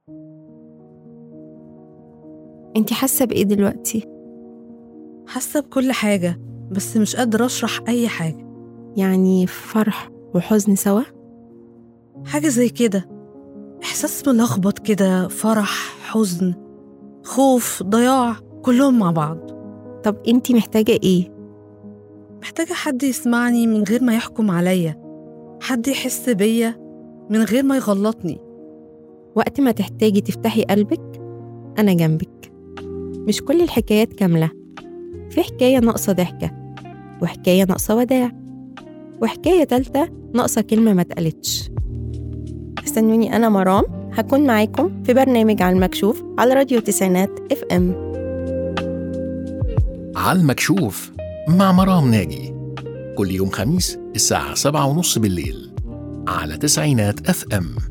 انتي حاسة بإيه دلوقتي؟ حاسة بكل حاجة بس مش قادرة أشرح أي حاجة يعني فرح وحزن سوا؟ حاجة زي كده إحساس ملخبط كده فرح حزن خوف ضياع كلهم مع بعض طب انتي محتاجة ايه؟ محتاجة حد يسمعني من غير ما يحكم عليا حد يحس بيا من غير ما يغلطني وقت ما تحتاجي تفتحي قلبك أنا جنبك مش كل الحكايات كاملة في حكاية ناقصة ضحكة وحكاية ناقصة وداع وحكاية تالتة ناقصة كلمة ما اتقالتش استنوني أنا مرام هكون معاكم في برنامج على المكشوف على راديو تسعينات اف ام على المكشوف مع مرام ناجي كل يوم خميس الساعة سبعة ونص بالليل على تسعينات اف ام